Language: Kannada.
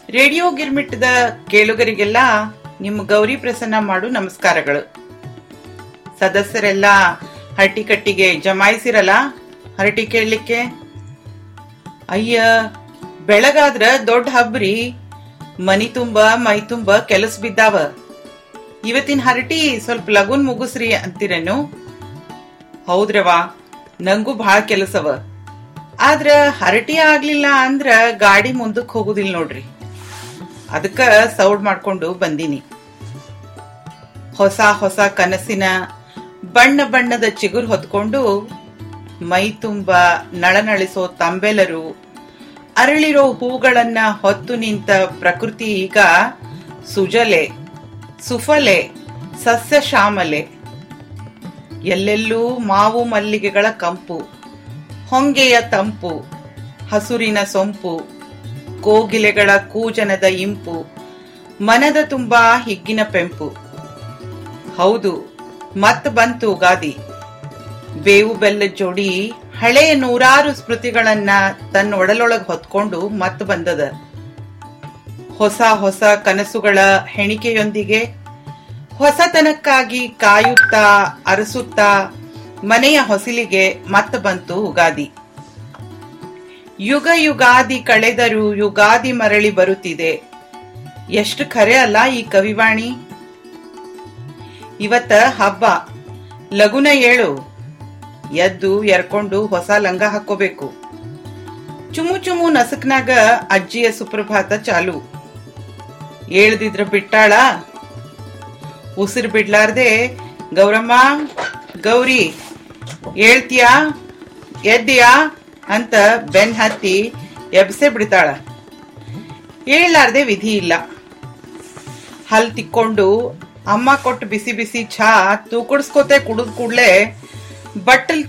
ರೇಡಿಯೋ ಗಿರ್ಮಿಟ್ಟದ ಕೇಳುಗರಿಗೆಲ್ಲ ನಿಮ್ಮ ಗೌರಿ ಪ್ರಸನ್ನ ಮಾಡು ನಮಸ್ಕಾರಗಳು ಸದಸ್ಯರೆಲ್ಲ ಹರಟಿ ಕಟ್ಟಿಗೆ ಜಮಾಯಿಸಿರಲ್ಲ ಹರಟಿ ಕೇಳಲಿಕ್ಕೆ ಅಯ್ಯ ಬೆಳಗಾದ್ರ ದೊಡ್ಡ ಹಬ್ರಿ ಮನಿ ತುಂಬ ಮೈ ತುಂಬ ಕೆಲಸ ಬಿದ್ದಾವ ಇವತ್ತಿನ ಹರಟಿ ಸ್ವಲ್ಪ ಲಗುನ್ ಮುಗಿಸ್ರಿ ಅಂತೀರೇನು ಹೌದ್ರವಾ ನಂಗೂ ಭಾಳ ಕೆಲಸವ ಆದ್ರ ಹರಟಿ ಆಗ್ಲಿಲ್ಲ ಅಂದ್ರ ಗಾಡಿ ಮುಂದಕ್ಕೆ ಹೋಗುದಿಲ್ಲ ನೋಡ್ರಿ ಅದಕ್ಕ ಸೌಡ್ ಮಾಡ್ಕೊಂಡು ಬಂದೀನಿ ಹೊಸ ಹೊಸ ಕನಸಿನ ಬಣ್ಣ ಬಣ್ಣದ ಚಿಗುರು ಹೊತ್ಕೊಂಡು ಮೈ ತುಂಬ ನಳನಳಿಸೋ ತಂಬೆಲರು ಅರಳಿರೋ ಹೂಗಳನ್ನ ಹೊತ್ತು ನಿಂತ ಪ್ರಕೃತಿ ಈಗ ಸುಜಲೆ ಸುಫಲೆ ಸಸ್ಯ ಶ್ಯಾಮಲೆ ಎಲ್ಲೆಲ್ಲೂ ಮಾವು ಮಲ್ಲಿಗೆಗಳ ಕಂಪು ಹೊಂಗೆಯ ತಂಪು ಹಸುರಿನ ಸೊಂಪು ಕೋಗಿಲೆಗಳ ಕೂಜನದ ಇಂಪು ಮನದ ತುಂಬಾ ಹಿಗ್ಗಿನ ಪೆಂಪು ಹೌದು ಮತ್ ಬಂತು ಗಾದಿ ಬೇವು ಬೆಲ್ಲದ ಜೋಡಿ ಹಳೆಯ ನೂರಾರು ಸ್ಮೃತಿಗಳನ್ನ ತನ್ನ ಒಡಲೊಳಗ್ ಹೊತ್ಕೊಂಡು ಮತ್ ಬಂದದ ಹೊಸ ಹೊಸ ಕನಸುಗಳ ಹೆಣಿಕೆಯೊಂದಿಗೆ ಹೊಸತನಕ್ಕಾಗಿ ಕಾಯುತ್ತಾ ಅರಸುತ್ತಾ ಮನೆಯ ಹೊಸಿಲಿಗೆ ಮತ್ತ ಬಂತು ಉಗಾದಿ ಯುಗ ಯುಗಾದಿ ಕಳೆದರೂ ಯುಗಾದಿ ಮರಳಿ ಬರುತ್ತಿದೆ ಎಷ್ಟು ಖರೆ ಅಲ್ಲ ಈ ಕವಿವಾಣಿ ಇವತ್ತ ಹಬ್ಬ ಲಗುನ ಏಳು ಎದ್ದು ಎರ್ಕೊಂಡು ಹೊಸ ಲಂಗ ಹಾಕೋಬೇಕು ಚುಮು ಚುಮು ನಸಕ್ನಾಗ ಅಜ್ಜಿಯ ಸುಪ್ರಭಾತ ಚಾಲು ಏಳ್ದಿದ್ರ ಬಿಟ್ಟಾಳ ಉಸಿರು ಬಿಡ್ಲಾರ್ದೆ ಗೌರಮ್ಮ ಗೌರಿ ಹೇಳ್ತೀಯಾ ಎದ್ದೀಯಾ ಅಂತ ಬೆನ್ ಹತ್ತಿ ಎಬ್ಸೆ ಬಿಡ್ತಾಳ ಹೇಳಲಾರ್ದೆ ವಿಧಿ ಇಲ್ಲ ಹಲ್ ತಿಕ್ಕೊಂಡು ಅಮ್ಮ ಕೊಟ್ಟು ಬಿಸಿ ಬಿಸಿ ಚಹಾ ತೂಕಡಿಸ್ಕೋತೆ ಕುಡಿದ್ ಕೂಡ್ಲೆ ಬಟ್ಟಲ್